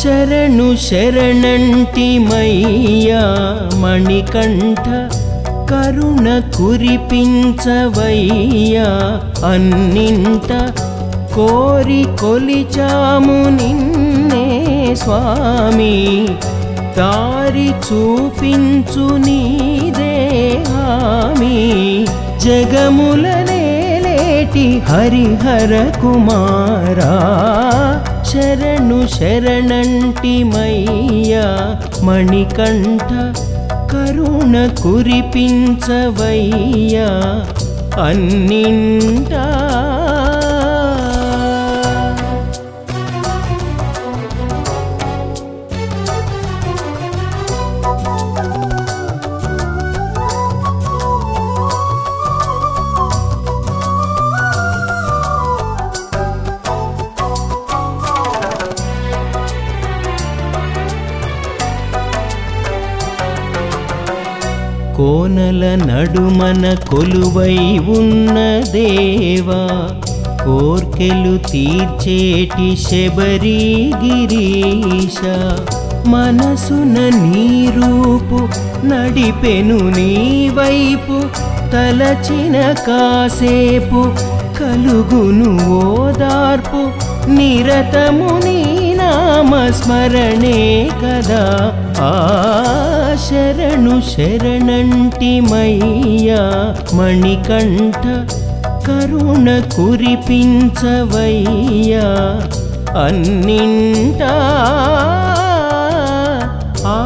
శరణు శరణంటి మయ్యా మణికంఠ కరుణ కురిపించవయ్యా అన్నింట కోరి కొలిచాము నిన్నే స్వామి దారి చూపించు నీదే హామీ జగముల నేలేటి హరిహర కుమారా శరణు శరణంటి మయ్యా మణికంఠ కరుణ కురిపించవయ్యా అన్నింటా కోనల నడుమన కొలువై ఉన్న దేవా కోర్కెలు తీర్చేటి శబరి గిరీశ మనసున నీ రూపు నడిపెను నీ వైపు తలచిన కాసేపు కలుగును ఓదార్పు నిరతము నీ నామస్మరణే కదా ఆ శరణు శరణంటి మయ్యా మణికంఠ కరుణ కురిపించవయ్యా అన్నింటా ఆ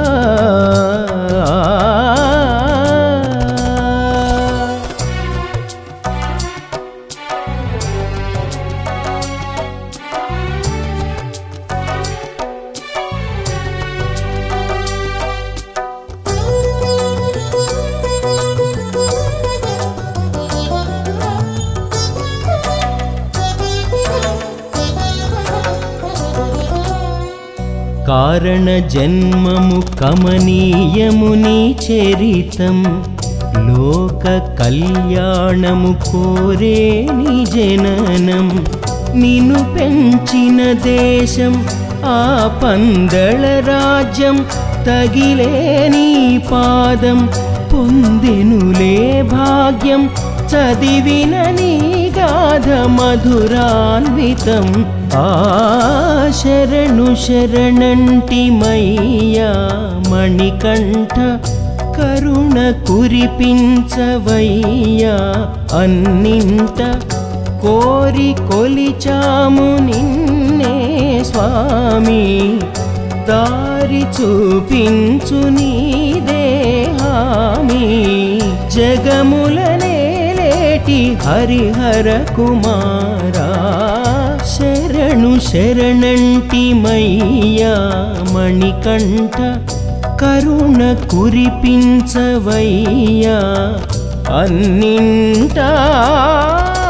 కారణ జన్మము కమనీయము నీ చరితం లోక కళ్యాణము కోరే నీ జననం నిన్ను పెంచిన దేశం ఆ పందళ రాజ్యం తగిలే నీ పాదం పొందెనులే భాగ్యం చదివిన నీ గాథ మధురాన్వితం ఆ శరణు శరణంటి మయ్యా మణికంఠ కరుణ కురిపించవయ్యా అన్నింట కోరి కొలిచాము నిన్నే స్వామి దారి చూపించు నీదే హామీ జగముల నేలేటి హరిహర కుమారా శరణు శరణంటి మయ్యా మణికంఠ కరుణ కురిపించవయ్యా అన్నింటా